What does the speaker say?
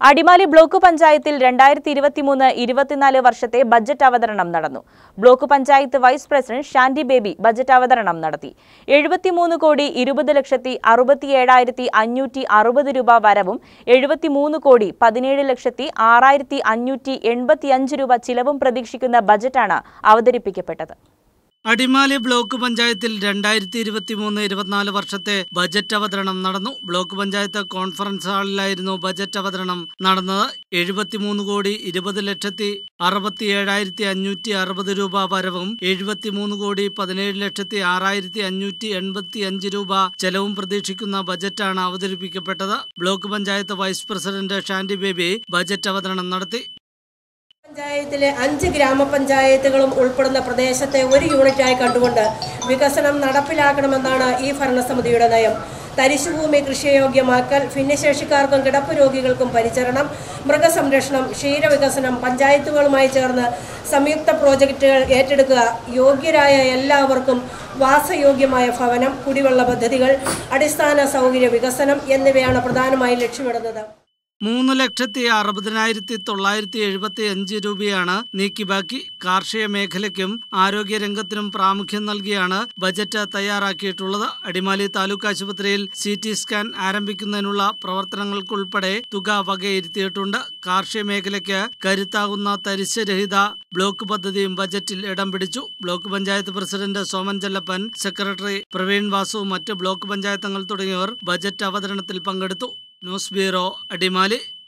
Adimali block പഞ്ചായത്തിൽ രണ്ടായിരത്തി ഇരുപത്തിമൂന്ന് ഇരുപത്തിനാല് വർഷത്തെ ബജറ്റ് അവതരണം നടന്നു block panchayat vice president Shandy Baby budget അവതരണം നടത്തി എഴുപത്തിമൂന്ന് കോടി ഇരുപത് ലക്ഷത്തി അറുപത്തിയേഴായിരത്തി അഞ്ഞൂറ്റി അറുപത് രൂപ വരവും എഴുപത്തിമൂന്ന് കോടി പതിനേഴ് ലക്ഷത്തി ആറായിരത്തി അഞ്ഞൂറ്റി എൺപത്തിയഞ്ച് രൂപ ചിലവും പ്രതീക്ഷിക്കുന്ന ബജറ്റാണ് അവതരിപ്പിക്കപ്പെട്ടത് അടിമാലി ബ്ലോക്ക് പഞ്ചായത്തിൽ രണ്ടായിരത്തി ഇരുപത്തി മൂന്ന് ഇരുപത്തിനാല് വർഷത്തെ ബജറ്റ് അവതരണം നടന്നു ബ്ലോക്ക് പഞ്ചായത്ത് കോൺഫറൻസ് ഹാളിലായിരുന്നു ബജറ്റ് അവതരണം നടന്നത് എഴുപത്തിമൂന്ന് കോടി ഇരുപത് ലക്ഷത്തി അറുപത്തി ഏഴായിരത്തി അഞ്ഞൂറ്റി അറുപത് രൂപ വരവും എഴുപത്തിമൂന്ന് കോടി പതിനേഴ് ലക്ഷത്തി ആറായിരത്തി അഞ്ഞൂറ്റി എൺപത്തി അഞ്ച് രൂപ ചെലവും പ്രതീക്ഷിക്കുന്ന ബജറ്റാണ് അവതരിപ്പിക്കപ്പെട്ടത് block panchayat vice president Shandy Baby budget അവതരണം നടത്തി പഞ്ചായത്തിലെ അഞ്ച് ഗ്രാമപഞ്ചായത്തുകളും ഉൾപ്പെടുന്ന പ്രദേശത്തെ ഒരു യൂണിറ്റായി കണ്ടുകൊണ്ട് വികസനം നടപ്പിലാക്കണമെന്നാണ് ഈ ഭരണസമിതിയുടെ നയം തരിശുഭൂമി കൃഷിയോഗ്യമാക്കൽ ഭിന്നശേഷിക്കാർക്കും കിടപ്പ് രോഗികൾക്കും പരിചരണം മൃഗസംരക്ഷണം ക്ഷീരവികസനം പഞ്ചായത്തുകളുമായി ചേർന്ന് സംയുക്ത പ്രോജക്റ്റുകൾ ഏറ്റെടുക്കുക യോഗ്യരായ എല്ലാവർക്കും വാസയോഗ്യമായ ഭവനം കുടിവെള്ള പദ്ധതികൾ അടിസ്ഥാന സൗകര്യ വികസനം എന്നിവയാണ് പ്രധാനമായും ലക്ഷ്യമിടുന്നത് മൂന്ന് ലക്ഷത്തി അറുപതിനായിരത്തി തൊള്ളായിരത്തി എഴുപത്തി അഞ്ച് രൂപയാണ് നീക്കിബാക്കി കാർഷിക മേഖലയ്ക്കും ആരോഗ്യരംഗത്തിനും പ്രാമുഖ്യം നൽകിയാണ് ബജറ്റ് തയ്യാറാക്കിയിട്ടുള്ളത് അടിമാലി താലൂക്ക് ആശുപത്രിയിൽ സി ടി സ്കാൻ ആരംഭിക്കുന്നതിനുള്ള പ്രവർത്തനങ്ങൾക്കുൾപ്പെടെ തുക വകയിരുത്തിയിട്ടുണ്ട് കാർഷിക മേഖലയ്ക്ക് കരുത്താകുന്ന തരിശുരഹിത ബ്ലോക്ക് പദ്ധതിയും ബജറ്റിൽ ഇടം പിടിച്ചു block panchayat president Soman Chellappan secretary Praveen Vasu മറ്റ് ബ്ലോക്ക് പഞ്ചായത്തംഗങ്ങൾ തുടങ്ങിയവർ ബജറ്റ് അവതരണത്തിൽ പങ്കെടുത്തു ന്യൂസ് ബ്യൂറോ അടിമാലി